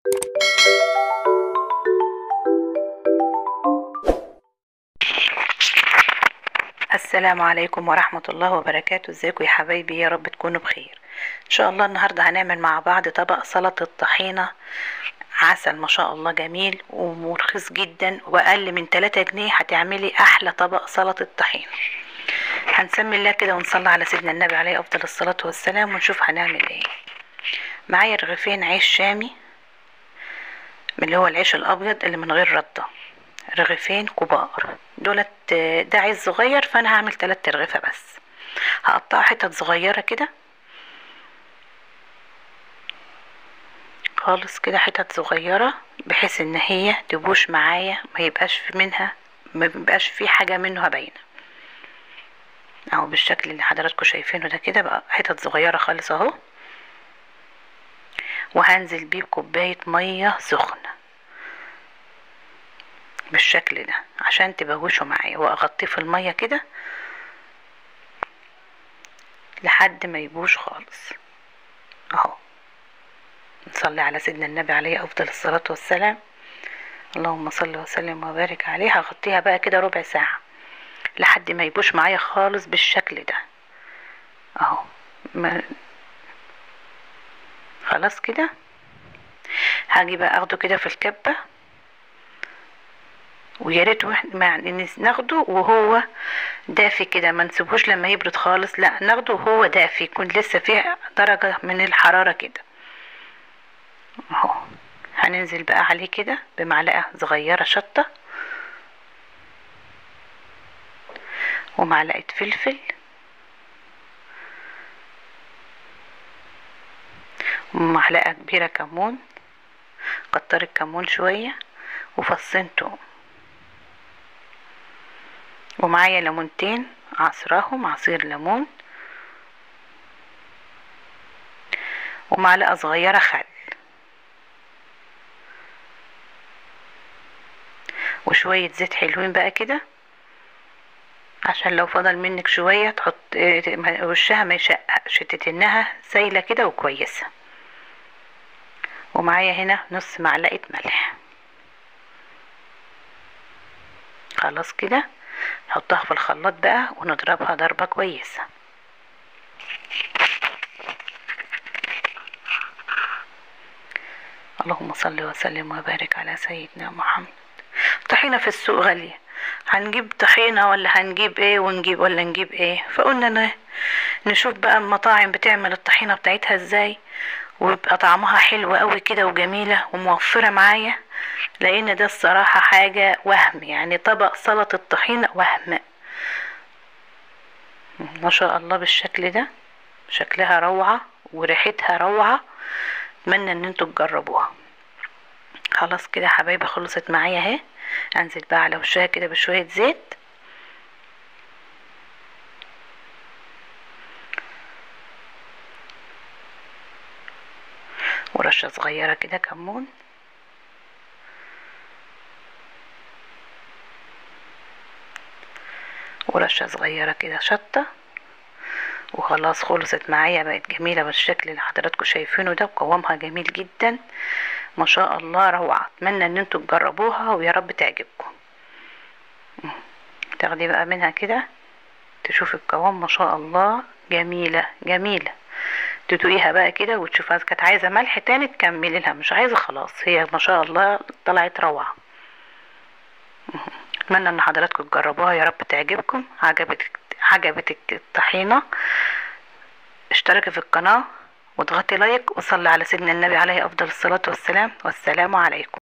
السلام عليكم ورحمة الله وبركاته ازيكم يا حبايبي يا رب تكونوا بخير ان شاء الله النهاردة هنعمل مع بعض طبق سلطة طحينة عسل ما شاء الله جميل ورخيص جدا واقل من 3 جنيه هتعملي احلى طبق سلطة طحينة هنسمي الله كده ونصلي على سيدنا النبي عليه افضل الصلاة والسلام ونشوف هنعمل ايه معايا رغيفين عيش شامي من اللي هو العيش الابيض اللي من غير ردة رغيفين كبار دولت ده عيش صغير فانا هعمل تلات رغيفة بس هقطعها حتت صغيرة كده خالص كده حتت صغيرة بحيث ان هي تبوش معايا ما يبقاش في منها ما يبقاش في حاجة منها باينة اهو بالشكل اللي حضراتكم شايفينه ده كده بقى حتت صغيرة خالص اهو وهنزل بيه بكوباية مية سخنة بالشكل ده عشان تبهوشوا معايا واغطيه في المية كده لحد ما يبوش خالص اهو نصلي على سيدنا النبي عليه افضل الصلاة والسلام اللهم صل وسلم وبارك عليه هغطيها بقى كده ربع ساعة لحد ما يبوش معايا خالص بالشكل ده اهو ما خلاص كده هاجي بقى اخده كده في الكبه ويا ريت يعني ناخده وهو دافي كده ما نسيبهوش لما يبرد خالص لا ناخده وهو دافي يكون لسه فيه درجة من الحرارة كده اهو هننزل بقى عليه كده بمعلقة صغيرة شطة ومعلقة فلفل ومعلقة كبيرة كمون كتر الكمون شوية وفصين توم ومعايا ليمونتين عصراهم عصير ليمون ومعلقة صغيرة خل وشوية زيت حلوين بقى كده عشان لو فضل منك شوية تحط وشها ما يشققش تتنها سايلة كده وكويسة ومعايا هنا نص معلقة ملح خلاص كده نحطها في الخلاط بقى ونضربها ضربة كويسة اللهم صل وسلم وبارك على سيدنا محمد طحينة في السوق غالية هنجيب طحينة ولا هنجيب ايه ونجيب ولا نجيب ايه فقلنا نشوف بقى المطاعم بتعمل الطحينة بتاعتها ازاي ويبقى طعمها حلو قوي كده وجميلة وموفرة معايا لان ده الصراحة حاجة وهم يعني طبق سلطة طحينة وهم ما شاء الله بالشكل ده شكلها روعة وريحتها روعة اتمنى ان انتوا تجربوها خلاص كده حبايبي خلصت معايا اهي انزل بقى على وشها كده بشوية زيت ورشة صغيرة كده كمون ورشة صغيرة كده شطة وخلاص خلصت معايا بقت جميلة بالشكل اللي حضراتكم شايفينه ده وقوامها جميل جدا ما شاء الله روعة اتمنى ان انتوا تجربوها ويا رب تعجبكم تاخدي بقى منها كده تشوفي القوام ما شاء الله جميلة جميلة تدوقيها بقى كده وتشوفها كانت عايزة ملح تاني تكملي لها مش عايزة خلاص هي ما شاء الله طلعت روعة اتمنى ان حضراتكم تجربوها يا رب تعجبكم عجبتك عجبتك الطحينة اشتركي في القناة واضغطي لايك وصلي على سيدنا النبي عليه افضل الصلاة والسلام والسلام عليكم